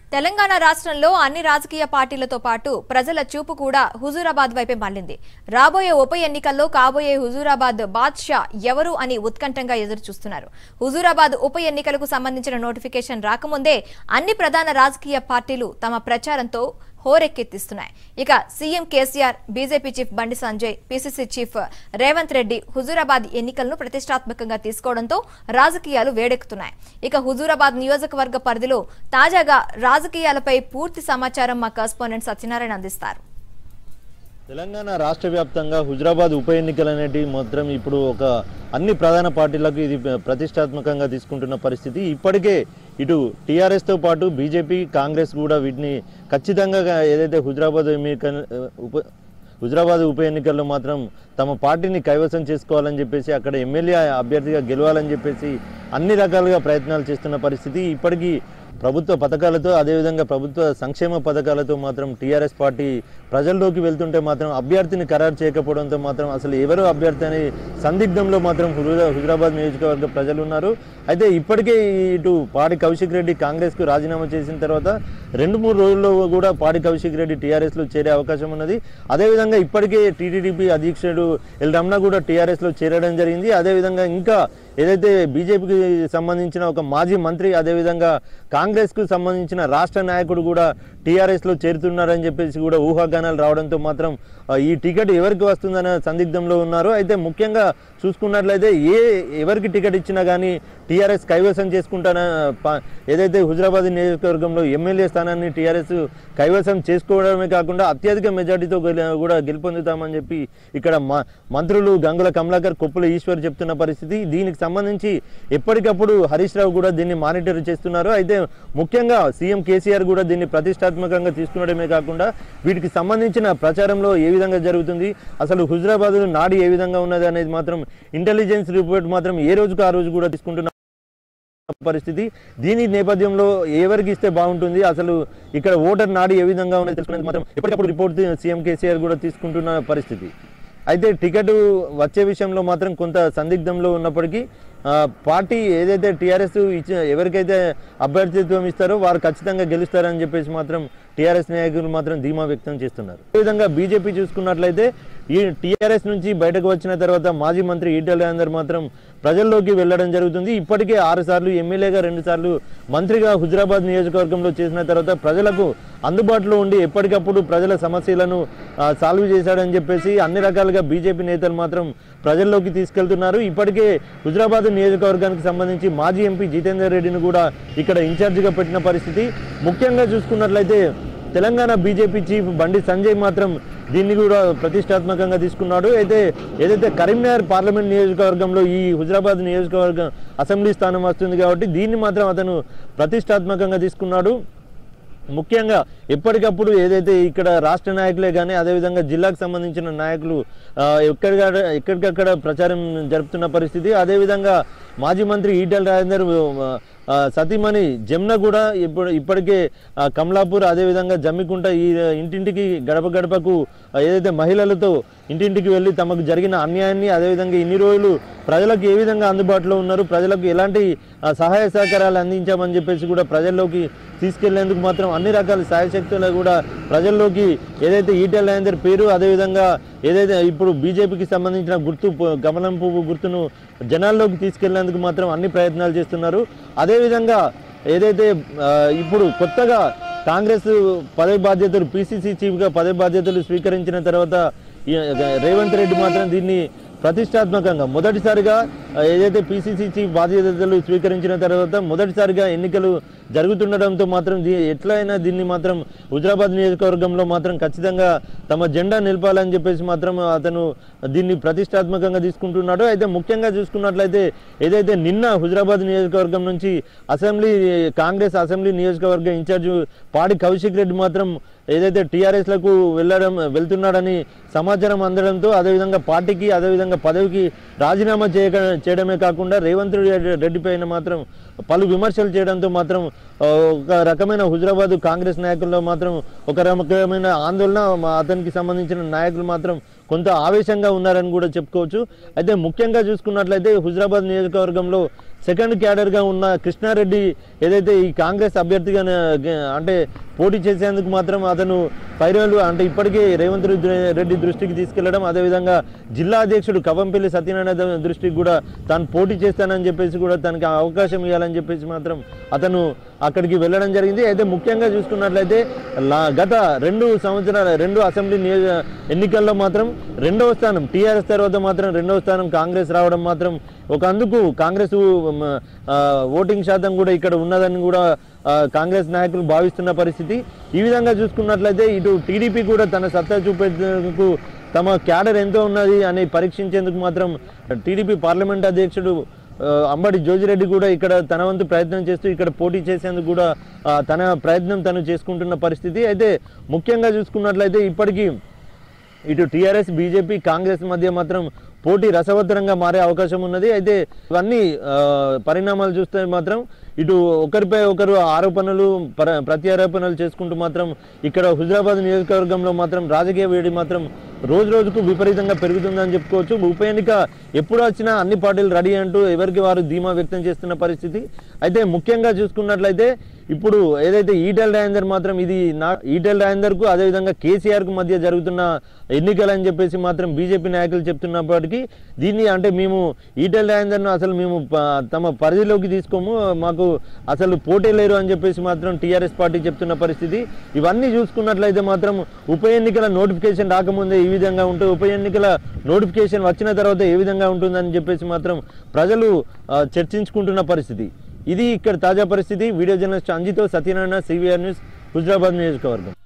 తెలంగాణ రాష్ట్రంలో అన్ని రాజకీయ పార్టీలతో పాటు ప్రజల చూపు కూడా హుజూరాబాద్ వైపే మళ్లింది రాబోయే ఉప ఎన్నికల్లో కాబోయే హుజూరాబాద్ బాద్షా ఎవరు అని ఉత్కంఠంగా ఎదురు చూస్తున్నారు హుజూరాబాద్ ఉప ఎన్నికలకు సంబంధించిన నోటిఫికేషన్ రాకముందే అన్ని ప్రధాన రాజకీయ పార్టీలు తమ ప్రచారంతో హోరెక్కెత్తిస్తున్నాయి ఇక CM KCR BJP chief Bandi Sanjay PCC chief Revanth Reddy Huzurabad ఎన్నికలను ప్రతిష్టాత్మకంగా తీసుకోవడంతో రాజకీయాలు వేడెక్కుతున్నాయి ఇక హుజూరాబాద్ నియోజకవర్గ పరిధిలో తాజాగా రాజకీయాలపై పూర్తి సమాచారం మా కరెస్పాండెంట్ సత్యనారాయణ అందిస్తారు తెలంగాణ రాష్ట్ర వ్యాప్తంగా హుజరాబాద్ ఉప ఎన్నికలు అనేటివి మాత్రం ఇప్పుడు ఒక అన్ని ప్రధాన పార్టీలకు ఇది ప్రతిష్టాత్మకంగా తీసుకుంటున్న పరిస్థితి ఇప్పటికే ఇటు టీఆర్ఎస్తో పాటు బీజేపీ కాంగ్రెస్ కూడా వీటిని ఖచ్చితంగా ఏదైతే హుజరాబాద్ ఎన్నిక ఉప హుజరాబాద్ ఉప ఎన్నికల్లో మాత్రం తమ పార్టీని కైవసం చేసుకోవాలని చెప్పేసి అక్కడ ఎమ్మెల్యే అభ్యర్థిగా గెలవాలని చెప్పేసి అన్ని రకాలుగా ప్రయత్నాలు చేస్తున్న పరిస్థితి ఇప్పటికీ ప్రభుత్వ పథకాలతో అదేవిధంగా ప్రభుత్వ సంక్షేమ పథకాలతో మాత్రం టీఆర్ఎస్ పార్టీ ప్రజల్లోకి వెళ్తుంటే మాత్రం అభ్యర్థిని ఖరారు చేయకపోవడంతో మాత్రం అసలు ఎవరు అభ్యర్థి అనే సందిగ్ధంలో మాత్రం హుజరా- హుజరాబాద్ నియోజకవర్గ ప్రజలు ఉన్నారు అయితే ఇప్పటికే ఇటు పాడి కౌశిక్ రెడ్డి కాంగ్రెస్కు రాజీనామా చేసిన తర్వాత రెండు మూడు రోజుల్లో కూడా పాడి కౌశిక్ రెడ్డి టీఆర్ఎస్లో చేరే అవకాశం ఉన్నది అదేవిధంగా ఇప్పటికే టీటీడీపీ అధ్యక్షుడు ఎల్ రమణ కూడా టీఆర్ఎస్లో చేరడం జరిగింది అదేవిధంగా ఇంకా ఏదైతే బీజేపీకి సంబంధించిన ఒక మాజీ మంత్రి అదేవిధంగా కాంగ్రెస్కు సంబంధించిన రాష్ట్ర నాయకుడు కూడా టీఆర్ఎస్లో చేరుతున్నారని చెప్పేసి కూడా ఊహాగానాలు రావడంతో మాత్రం ఆ, ఈ టికెట్ ఎవరికి వస్తుందనే సందిగ్ధంలో ఉన్నారు అయితే ముఖ్యంగా చూసుకున్నట్లయితే ఏ ఎవరికి టికెట్ ఇచ్చినా కానీ టీఆర్ఎస్ కైవసం చేసుకుంటాన ప- ఏదైతే హుజరాబాద్ నియోజకవర్గంలో ఎమ్మెల్యే స్థానాన్ని టీఆర్ఎస్ కైవసం చేసుకోవడమే కాకుండా అత్యధిక మెజార్టీతో గెల- కూడా గెలుపొందుతామని చెప్పి ఇక్కడ మ- మంత్రులు గంగుల కమలాకర్ కొప్పుల ఈశ్వర్ చెప్తున్న పరిస్థితి దీనికి సంబంధించి ఎప్పటికప్పుడు హరీష్ రావు కూడా దీన్ని మానిటర్ చేస్తున్నారు అయితే ముఖ్యంగా సీఎం కేసీఆర్ కూడా దీన్ని ప్రతిష్టాత్మకంగా తీసుకునడమే కాకుండా వీటికి సంబంధించిన ప్రచారంలో ఏ విధంగా జరుగుతుంది అసలు హుజరాబాద్ నాడు ఏ విధంగా ఉన్నది అనేది మాత్రం ఇంటెలిజెన్స్ రిపోర్ట్ మాత్రం ఏ రోజుకు ఆ రోజు కూడా తీసుకుంటున్న పరిస్థితి దీని నేపథ్యంలో ఎవరికి ఇస్తే బాగుంటుంది అసలు ఇక్కడ ఓటర్ నాడి ఏ విధంగా ఉన్నది తెలుసుకునేందుకు మాత్రం ఎప్పటికప్పుడు రిపోర్ట్ సీఎం కేసీఆర్ కూడా తీసుకుంటున్న పరిస్థితి అయితే టికెట్ వచ్చే విషయంలో మాత్రం కొంత సందిగ్ధంలో ఉన్నప్పటికీ ఆ, పార్టీ ఏదైతే టీఆర్ఎస్ ఇచ్చి ఎవరికైతే అభ్యర్థిత్వం ఇస్తారో వారు ఖచ్చితంగా గెలుస్తారని చెప్పేసి మాత్రం టీఆర్ఎస్ నాయకులు మాత్రం ధీమా వ్యక్తం చేస్తున్నారు అదేవిధంగా బీజేపీ చూసుకున్నట్లయితే ఈ టీఆర్ఎస్ నుంచి బయటకు వచ్చిన తర్వాత మాజీ మంత్రి ఈటెల రాజేందర్ మాత్రం ప్రజల్లోకి వెళ్ళడం జరుగుతుంది ఇప్పటికే ఆరు సార్లు ఎమ్మెల్యేగా రెండు సార్లు మంత్రిగా హుజరాబాద్ నియోజకవర్గంలో చేసిన తర్వాత ప్రజలకు అందుబాటులో ఉండి ఎప్పటికప్పుడు ప్రజల సమస్యలను ఆ, సాల్వ్ చేశాడని చెప్పేసి అన్ని రకాలుగా బీజేపీ నేతలు మాత్రం ప్రజల్లోకి తీసుకెళ్తున్నారు ఇప్పటికే హుజరాబాద్ నియోజకవర్గానికి సంబంధించి మాజీ ఎంపీ జితేందర్ రెడ్డిని కూడా ఇక్కడ ఇన్ఛార్జిగా పెట్టిన పరిస్థితి ముఖ్యంగా చూసుకున్నట్లయితే తెలంగాణ బీజేపీ చీఫ్ బండి సంజయ్ మాత్రం దీన్ని కూడా ప్రతిష్టాత్మకంగా తీసుకున్నాడు అయితే ఏదైతే కరీంనగర్ పార్లమెంట్ నియోజకవర్గంలో ఈ హుజరాబాద్ నియోజకవర్గం అసెంబ్లీ స్థానం వస్తుంది కాబట్టి దీన్ని మాత్రం అతను ప్రతిష్టాత్మకంగా తీసుకున్నాడు ముఖ్యంగా ఎప్పటికప్పుడు ఏదైతే ఇక్కడ రాష్ట్ర నాయకులే కానీ అదేవిధంగా జిల్లాకు సంబంధించిన నాయకులు ఆ, ఎక్కడికక్కడ ఎక్కడికక్కడ ప్రచారం జరుపుతున్న పరిస్థితి అదేవిధంగా మాజీ మంత్రి ఈటెల రాజేందర్ ఆ, సతీమణి జమున కూడా ఇప్పుడు ఇప్పటికే ఆ, కమలాపూర్ అదేవిధంగా జమ్మికుంట ఈ ఇంటింటికి గడప గడపకు ఆ, ఏదైతే మహిళలతో ఇంటింటికి వెళ్ళి తమకు జరిగిన అన్యాయాన్ని అదేవిధంగా ఇన్ని రోజులు ప్రజలకు ఏ విధంగా అందుబాటులో ఉన్నారు ప్రజలకు ఎలాంటి ఆ, సహాయ సహకారాలు అందించామని చెప్పేసి కూడా ప్రజల్లోకి తీసుకెళ్లేందుకు మాత్రం అన్ని రకాల సాయశక్తులు కూడా ప్రజల్లోకి ఏదైతే ఈటెల రాజేందర్ పేరు అదేవిధంగా ఏదైతే ఇప్పుడు బీజేపీకి సంబంధించిన గుర్తు పు- కమలం పువ్వు గుర్తును జనాల్లోకి తీసుకెళ్లేందుకు మాత్రం అన్ని ప్రయత్నాలు చేస్తున్నారు అదేవిధంగా ఏదైతే ఆ, ఇప్పుడు కొత్తగా కాంగ్రెస్ పదవి బాధ్యతలు పిసిసి చీఫ్గా పదవి బాధ్యతలు స్వీకరించిన తర్వాత ఈ, రేవంత్ రెడ్డి మాత్రం దీన్ని ప్రతిష్టాత్మకంగా మొదటిసారిగా ఆ, ఏదైతే పిసిసి చీఫ్ బాధ్యతలు స్వీకరించిన తర్వాత మొదటిసారిగా ఎన్నికలు జరుగుతుండడంతో మాత్రం దీ ఎట్లయినా దీన్ని మాత్రం హుజరాబాద్ నియోజకవర్గంలో మాత్రం ఖచ్చితంగా తమ జెండా నిలపాలని చెప్పేసి మాత్రం అతను దీన్ని ప్రతిష్టాత్మకంగా తీసుకుంటున్నాడు అయితే ముఖ్యంగా చూసుకున్నట్లయితే ఏదైతే నిన్న హుజరాబాద్ నియోజకవర్గం నుంచి అసెంబ్లీ కాంగ్రెస్ అసెంబ్లీ నియోజకవర్గ ఇన్ఛార్జ్ పాడి కౌశిక్ రెడ్డి మాత్రం ఏదైతే టీఆర్ఎస్లకు వెళ్ళడం వెళ్తున్నాడని సమాచారం అందడంతో అదేవిధంగా పార్టీకి అదేవిధంగా పదవికి రాజీనామా చేయక చేయడమే కాకుండా రేవంత్ రెడ్డి రెడ్డి పైన మాత్రం పలు విమర్శలు చేయడంతో మాత్రం ఆ, ఒక రకమైన హుజరాబాద్ కాంగ్రెస్ నాయకుల్లో మాత్రం ఒక రకమైన ఆందోళన మా అతనికి సంబంధించిన నాయకులు మాత్రం కొంత ఆవేశంగా ఉన్నారని కూడా చెప్పుకోవచ్చు అయితే ముఖ్యంగా చూసుకున్నట్లయితే హుజరాబాద్ నియోజకవర్గంలో సెకండ్ క్యాడర్గా ఉన్న కృష్ణారెడ్డి ఏదైతే ఈ కాంగ్రెస్ అభ్యర్థిగా న- అంటే పోటీ చేసేందుకు మాత్రం అతను పైరలు అంటే ఇప్పటికే రేవంత్ రెడ్డి రెడ్డి దృష్టికి తీసుకెళ్లడం అదేవిధంగా జిల్లా అధ్యక్షుడు కవంపల్లి సత్యనారాయణ ద- దృష్టికి కూడా తాను పోటీ చేస్తానని చెప్పేసి కూడా తనకి అవకాశం ఇవ్వాలని చెప్పేసి మాత్రం అతను అక్కడికి వెళ్ళడం జరిగింది అయితే ముఖ్యంగా చూసుకున్నట్లయితే లా- గత రెండు సంవత్సరాల రెండు అసెంబ్లీ నియోజ ఎన్నికల్లో మాత్రం రెండవ స్థానం టీఆర్ఎస్ తర్వాత మాత్రం రెండవ స్థానం కాంగ్రెస్ రావడం మాత్రం ఒక అందుకు కాంగ్రెస్ మ, ఆ, ఓటింగ్ శాతం కూడా ఇక్కడ ఉన్నదని కూడా ఆ, కాంగ్రెస్ నాయకులు భావిస్తున్న పరిస్థితి ఈ విధంగా చూసుకున్నట్లయితే ఇటు టీడీపీ కూడా తన సత్తా చూపేందుకు తమ క్యాడర్ ఎంతో ఉన్నది అని పరీక్షించేందుకు మాత్రం టీడీపీ పార్లమెంట్ అధ్యక్షుడు ఆ, అంబడి జోజిరెడ్డి కూడా ఇక్కడ తన వంతు ప్రయత్నం చేస్తూ ఇక్కడ పోటీ చేసేందుకు కూడా ఆ, తన ప్రయత్నం తను చేసుకుంటున్న పరిస్థితి అయితే ముఖ్యంగా చూసుకున్నట్లయితే ఇప్పటికీ ఇటు టీఆర్ఎస్ బీజేపీ కాంగ్రెస్ మధ్య మాత్రం పోటీ రసవత్తరంగా మారే అవకాశం ఉన్నది అయితే ఇవన్నీ ఆ, పరిణామాలు చూస్తే మాత్రం ఇటు ఒకరిపై ఒకరు ఆరోపణలు ప్ర- ప్రత్యారోపణలు చేసుకుంటూ మాత్రం ఇక్కడ హుజరాబాద్ నియోజకవర్గంలో మాత్రం రాజకీయ వేడి మాత్రం రోజు రోజుకు విపరీతంగా పెరుగుతుందని చెప్పుకోవచ్చు ఉప ఎన్నిక ఎప్పుడు వచ్చినా అన్ని పార్టీలు రెడీ అంటూ ఎవరికి వారు ధీమా వ్యక్తం చేస్తున్న పరిస్థితి అయితే ముఖ్యంగా చూసుకున్నట్లయితే ఇప్పుడు ఏదైతే ఈటెల్ రాజేందర్ మాత్రం ఇది నా ఈటెల్ రాజేందర్ కు అదేవిధంగా కేసీఆర్ కు మధ్య జరుగుతున్న ఎన్నికలు అని చెప్పేసి మాత్రం బీజేపీ నాయకులు చెప్తున్నప్పటికీ దీన్ని అంటే మేము ఈటెల్ రాజేందర్ను అసలు మేము ప- తమ పరిధిలోకి తీసుకోము మాకు అసలు పోటీ లేరు అని చెప్పేసి మాత్రం టీఆర్ఎస్ పార్టీ చెప్తున్న పరిస్థితి ఇవన్నీ చూసుకున్నట్లయితే మాత్రం ఉప ఎన్నికల నోటిఫికేషన్ రాకముందే ఈ విధంగా ఉంటే ఉప ఎన్నికల నోటిఫికేషన్ వచ్చిన తర్వాత ఏ విధంగా ఉంటుందని చెప్పేసి మాత్రం ప్రజలు ఆ, చర్చించుకుంటున్న పరిస్థితి ఇది ఇక్కడ తాజా పరిస్థితి వీడియో జర్నలిస్ట్ అంజితో సత్యనారాయణ సివిఆర్ న్యూస్ హుజరాబాద్ నియోజకవర్గం